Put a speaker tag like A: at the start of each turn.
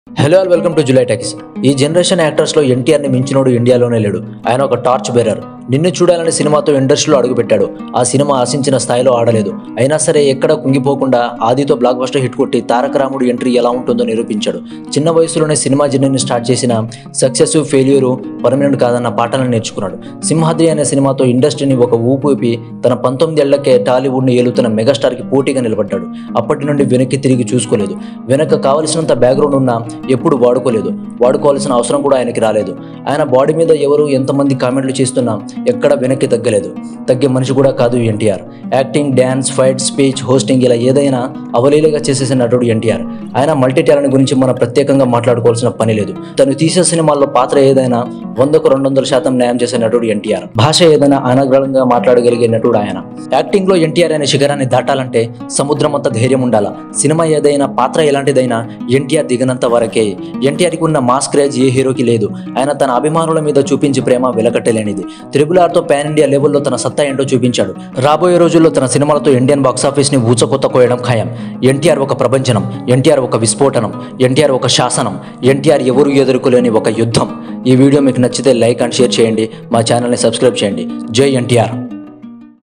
A: hello all welcome to July talkies ఈ generation యాక్టర్స్లో ఎన్టీఆర్ని మించినోడు ఇండియాలోనే లేడు ఆయన ఒక టార్చ్ బేరర్ నిన్ను చూడాలని సినిమాతో ఇండస్ట్రీలో అడుగుపెట్టాడు ఆ సినిమా ఆశించిన స్థాయిలో ఆడలేదు అయినా సరే ఎక్కడ కుంగిపోకుండా ఆదితో బ్లాక్ బస్టర్ హిట్ కొట్టి తారక రాముడు ఎంట్రీ ఎలా ఉంటుందో నిరూపించాడు చిన్న వయసులోనే సినిమా జర్నీని స్టార్ట్ చేసిన సక్సెస్ ఫెయిల్యూరు పర్మనెంట్ కాదన్న పాఠాలను నేర్చుకున్నాడు సింహాద్రి అనే సినిమాతో ఇండస్ట్రీని ఒక ఊపు ఊపి తన పంతొమ్మిది ఏళ్లకే టాలీవుడ్ని ఏలుతున్న మెగాస్టార్కి పోటీగా నిలబడ్డాడు అప్పటి నుండి వెనక్కి తిరిగి చూసుకోలేదు వెనక కావలసినంత బ్యాక్గ్రౌండ్ ఉన్నా ఎప్పుడు వాడుకోలేదు వాడుకోవాల్సిన అవసరం కూడా ఆయనకి రాలేదు ఆయన బాడీ మీద ఎవరు ఎంతమంది కామెంట్లు చేస్తున్నా ఎక్కడ వెనక్కి తగ్గలేదు తగ్గే మనిషి కూడా కాదు NTR acting dance fight speech hosting ఇలా ఏదైనా అవలీలగా చేసేసిన నటుడు ఎన్టీఆర్ ఆయన మల్టీ టాలెంట్ గురించి మనం ప్రత్యేకంగా మాట్లాడుకోవాల్సిన పని లేదు తను తీసే సినిమాల్లో పాత్ర ఏదైనా వందకు రెండు వందల శాతం న్యాయం చేసే నటుడు ఎన్టీఆర్ భాష ఏదైనా అనగ్రంగా మాట్లాడగలిగే నటుడు ఆయన యాక్టింగ్ లో ఎన్టీఆర్ అనే శిఖరాన్ని దాటాలంటే సముద్రం అంత ధైర్యం ఉండాలా సినిమా ఏదైనా పాత్ర ఎలాంటిదైనా ఎన్టీఆర్ దిగనంత వరకే ఎన్టీఆర్కి ఉన్న మాస్ క్రేజ్ ఏ హీరోకి లేదు ఆయన తన అభిమానుల మీద చూపించే ప్రేమ వెలకట్టలేనిది త్రిబుల్ ఆర్తో పాన్ ఇండియా లెవెల్లో తన సత్తా ఏంటో చూపించాడు రాబోయే రోజుల్లో తన సినిమాలతో ఇండియన్ బాక్స్ ఆఫీస్ ని ఊచకొత్త కోయడం ఖాయం ఎన్టీఆర్ ఒక ప్రపంచనం ఎన్టీఆర్ ఒక విస్ఫోటనం ఎన్టీఆర్ ఒక శాసనం ఎన్టీఆర్ ఎవరు ఎదుర్కోలేని ఒక యుద్ధం ఈ వీడియో మీకు నచ్చితే లైక్ అండ్ షేర్ చేయండి మా ఛానల్ని సబ్స్క్రైబ్ చేయండి జై ఎన్టీఆర్